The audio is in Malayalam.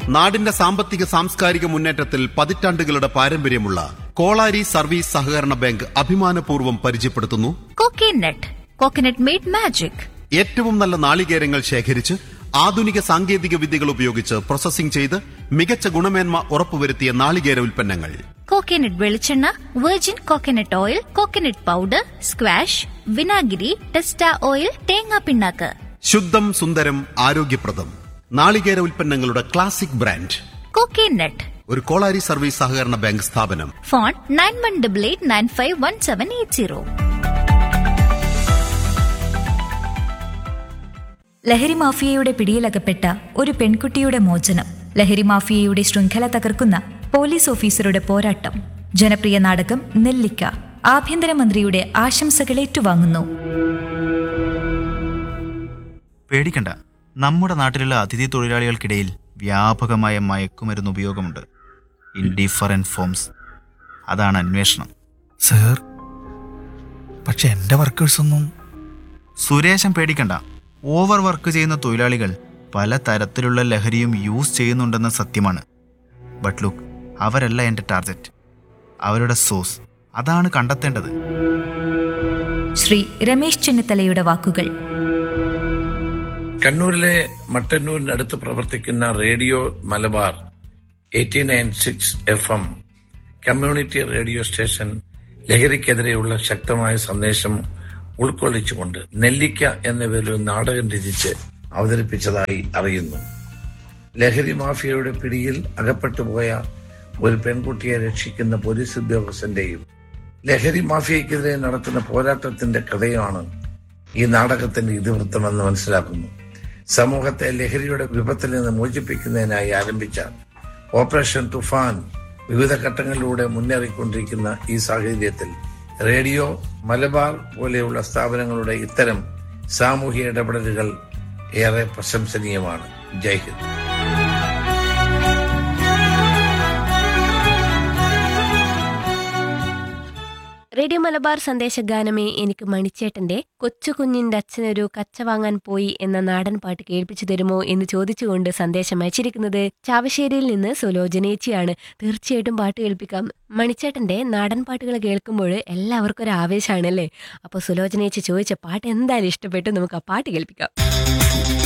നാടിന്റെ സാമ്പത്തിക സാംസ്കാരിക മുന്നേറ്റത്തിൽ പതിറ്റാണ്ടുകളുടെ പാരമ്പര്യമുള്ള കോളാരി സർവീസ് സഹകരണ ബാങ്ക് അഭിമാനപൂർവ്വം പരിചയപ്പെടുത്തുന്നു കോക്കനട്ട് കോക്കനട്ട് മെയ്ഡ് മാജിക് ഏറ്റവും നല്ല നാളികേരങ്ങൾ ശേഖരിച്ച് ആധുനിക സാങ്കേതിക വിദ്യകൾ ഉപയോഗിച്ച് പ്രോസസ്സിംഗ് ചെയ്ത് മികച്ച ഗുണമേന്മ ഉറപ്പുവരുത്തിയ നാളികേര ഉൽപ്പന്നങ്ങൾ കോക്കനട്ട് വെളിച്ചെണ്ണ virgin coconut oil coconut powder squash വിനാഗിരി ടെസ്റ്റ ഓയിൽ തേങ്ങാ പിണ്ണാക്ക് ശുദ്ധം സുന്ദരം ആരോഗ്യപ്രദം നാളികേര ഉൽപ്പന്നങ്ങളുടെ ക്ലാസിക് ബ്രാൻഡ് കോക്കനട്ട് ഒരു കോളാരി സർവീസ് സഹകരണ ബാങ്ക് സ്ഥാപനം phone nine one double eight nine five one seven eight zero ലഹരി മാഫിയയുടെ പിടിയിലകപ്പെട്ട ഒരു പെൺകുട്ടിയുടെ മോചനം ലഹരി മാഫിയയുടെ ശൃംഖല തകർക്കുന്ന പോലീസ് ഓഫീസറുടെ പോരാട്ടം ജനപ്രിയ നാടകം നെല്ലിക്ക ആഭ്യന്തരമന്ത്രിയുടെ ആശംസകൾ ഏറ്റുവാങ്ങുന്നു പേടിക്കണ്ട നമ്മുടെ നാട്ടിലുള്ള അതിഥി തൊഴിലാളികൾക്കിടയിൽ വ്യാപകമായ മയക്കുമരുന്ന് ഉപയോഗമുണ്ട് ഇൻ ഡിഫറൻറ്റ് ഫോംസ് അതാണ് അന്വേഷണം സർ പക്ഷെ എൻ്റെ വർക്കേഴ്സ് ഒന്നും സുരേശൻ പേടിക്കണ്ട ഓവർ വർക്ക് ചെയ്യുന്ന തൊഴിലാളികൾ പല തരത്തിലുള്ള ലഹരിയും യൂസ് ചെയ്യുന്നുണ്ടെന്ന സത്യമാണ് ബട്ട് ലുക്ക് അവരല്ല എൻ്റെ ടാർഗറ്റ് അവരുടെ സോഴ്സ് അതാണ് കണ്ടെത്തേണ്ടത് ശ്രീ രമേശ് ചെന്നിത്തലയുടെ വാക്കുകൾ കണ്ണൂരിലെ മട്ടന്നൂരിനടുത്ത് പ്രവർത്തിക്കുന്ന radio Malabar eighty nine six F M community radio station ലഹരിക്കെതിരെയുള്ള ശക്തമായ സന്ദേശം ഉൾക്കൊള്ളിച്ചുകൊണ്ട് നെല്ലിക്ക എന്ന പേരിൽ ഒരു നാടകം രചിച്ച് അവതരിപ്പിച്ചതായി അറിയുന്നു ലഹരി മാഫിയയുടെ പിടിയിൽ അകപ്പെട്ടുപോയ ഒരു പെൺകുട്ടിയെ രക്ഷിക്കുന്ന പോലീസ് ഉദ്യോഗസ്ഥന്റെയും ലഹരി മാഫിയക്കെതിരെ നടത്തുന്ന പോരാട്ടത്തിന്റെ കഥയാണ് ഈ നാടകത്തിന്റെ ഇതിവൃത്തമെന്ന് മനസ്സിലാക്കുന്നു സമൂഹത്തെ ലഹരിയുടെ വിപത്തിൽ നിന്ന് മോചിപ്പിക്കുന്നതിനായി ആരംഭിച്ച ഓപ്പറേഷൻ തുഫാൻ വിവിധ ഘട്ടങ്ങളിലൂടെ മുന്നേറിക്കൊണ്ടിരിക്കുന്ന ഈ സാഹചര്യത്തിൽ റേഡിയോ മലബാർ പോലെയുള്ള സ്ഥാപനങ്ങളുടെ ഇത്തരം സാമൂഹ്യ ഇടപെടലുകൾ ഏറെ പ്രശംസനീയമാണ് ജയ് ഹിന്ദ് റേഡിയോ മലബാർ സന്ദേശഗാനമേ എനിക്ക് മണിച്ചേട്ടന്റെ കൊച്ചു കുഞ്ഞിന്റെ അച്ഛനൊരു കച്ച വാങ്ങാൻ പോയി എന്ന നാടൻ പാട്ട് കേൾപ്പിച്ചു തരുമോ എന്ന് ചോദിച്ചുകൊണ്ട് സന്ദേശം അയച്ചിരിക്കുന്നത് ചാവശ്ശേരിയിൽ നിന്ന് സുലോചനേച്ചിയാണ് തീർച്ചയായിട്ടും പാട്ട് കേൾപ്പിക്കാം മണിച്ചേട്ടന്റെ നാടൻ പാട്ടുകൾ കേൾക്കുമ്പോൾ എല്ലാവർക്കും ഒരു ആവേശമാണല്ലേ അപ്പോൾ സുലോചനേച്ചി ചോദിച്ച പാട്ട് എന്തായാലും ഇഷ്ടപ്പെട്ടു നമുക്ക് ആ പാട്ട് കേൾപ്പിക്കാം